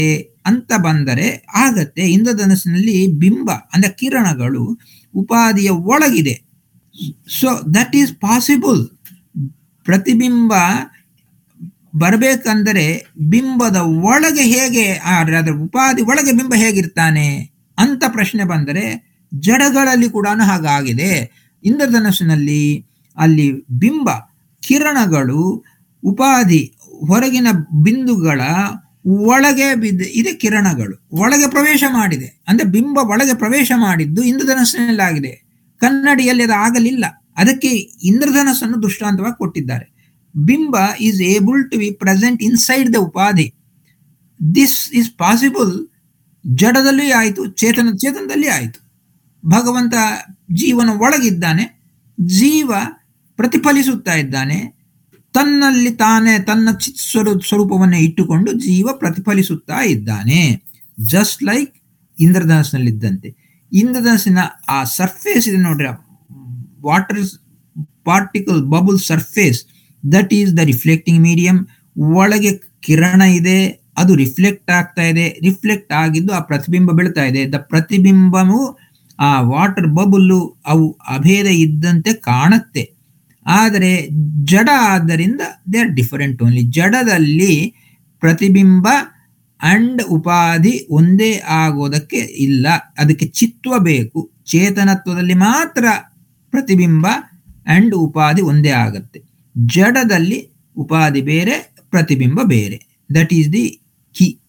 ಅಂತ ಬಂದರೆ ಆಗತ್ತೆ ಇಂದ್ರಧನಸ್ಸಿನಲ್ಲಿ ಬಿಂಬ ಅಂದ್ರೆ ಕಿರಣಗಳು ಉಪಾಧಿಯ ಒಳಗಿದೆ ಸೊ ದಟ್ ಈಸ್ ಪಾಸಿಬಲ್ ಪ್ರತಿಬಿಂಬ ಬರಬೇಕಂದರೆ ಬಿಂಬದ ಒಳಗೆ ಹೇಗೆ ಆ ಅದರ ಉಪಾಧಿ ಒಳಗೆ ಬಿಂಬ ಹೇಗಿರ್ತಾನೆ ಅಂತ ಪ್ರಶ್ನೆ ಬಂದರೆ ಜಡಗಳಲ್ಲಿ ಕೂಡ ಹಾಗಾಗಿದೆ ಇಂದ್ರಧನಸ್ಸಿನಲ್ಲಿ ಅಲ್ಲಿ ಬಿಂಬ ಕಿರಣಗಳು ಉಪಾಧಿ ಹೊರಗಿನ ಬಿಂದುಗಳ ಒಳಗೆ ಬಿದ್ದ ಇದೆ ಕಿರಣಗಳು ಒಳಗೆ ಪ್ರವೇಶ ಮಾಡಿದೆ ಅಂದ್ರೆ ಬಿಂಬ ಒಳಗೆ ಪ್ರವೇಶ ಮಾಡಿದ್ದು ಇಂದ್ರಧನಸ್ಸಿನಲ್ಲಿ ಆಗಿದೆ ಕನ್ನಡಿಯಲ್ಲಿ ಅದು ಆಗಲಿಲ್ಲ ಅದಕ್ಕೆ ಇಂದ್ರಧನಸ್ಸನ್ನು ದೃಷ್ಟಾಂತವಾಗಿ ಕೊಟ್ಟಿದ್ದಾರೆ ಬಿಂಬ is able to be present inside the ಉಪಾಧಿ ದಿಸ್ ಇಸ್ ಪಾಸಿಬಲ್ ಜಡದಲ್ಲಿ ಆಯಿತು ಚೇತನ ಚೇತನದಲ್ಲಿ ಆಯಿತು ಭಗವಂತ ಜೀವನ ಒಳಗಿದ್ದಾನೆ ಜೀವ ಪ್ರತಿಫಲಿಸುತ್ತಾ ಇದ್ದಾನೆ ತನ್ನಲ್ಲಿ ತಾನೇ ತನ್ನ ಚಿತ್ ಸ್ವರೂ ಸ್ವರೂಪವನ್ನು ಇಟ್ಟುಕೊಂಡು ಜೀವ ಪ್ರತಿಫಲಿಸುತ್ತಾ ಇದ್ದಾನೆ ಜಸ್ಟ್ ಲೈಕ್ ಇಂದ್ರಧನಸ್ಸಿನಲ್ಲಿದ್ದಂತೆ ಇಂದ್ರಧನಸ್ಸಿನ ಆ ಸರ್ಫೇಸ್ ಇದೆ ನೋಡ್ರಿ water particle bubble surface that is the reflecting medium ಒಳಗೆ ಕಿರಣ ಇದೆ ಅದು ರಿಫ್ಲೆಕ್ಟ್ ಆಗ್ತಾ ಇದೆ ರಿಫ್ಲೆಕ್ಟ್ ಆಗಿದ್ದು ಆ ಪ್ರತಿಬಿಂಬ ಬೀಳ್ತಾ ಇದೆ ದ ಪ್ರತಿಬಿಂಬವು ಆ ವಾಟರ್ ಬಬುಲ್ಲು ಅವು ಅಭೇದ ಇದ್ದಂತೆ ಕಾಣುತ್ತೆ ಆದರೆ ಜಡ ಆದ್ದರಿಂದ ದೇ ಆರ್ ಡಿಫರೆಂಟ್ ಓನ್ಲಿ ಜಡದಲ್ಲಿ ಪ್ರತಿಬಿಂಬ ಅಂಡ್ ಉಪಾಧಿ ಒಂದೇ ಆಗೋದಕ್ಕೆ ಇಲ್ಲ ಅದಕ್ಕೆ ಚಿತ್ವ ಬೇಕು ಚೇತನತ್ವದಲ್ಲಿ ಮಾತ್ರ ಪ್ರತಿಬಿಂಬ ಅಂಡ್ ಉಪಾಧಿ ಒಂದೇ ಆಗುತ್ತೆ ಜಡದಲ್ಲಿ ಉಪಾಧಿ ಬೇರೆ ಪ್ರತಿಬಿಂಬ ಬೇರೆ ದಟ್ ಈಸ್ ದಿ ಕಿ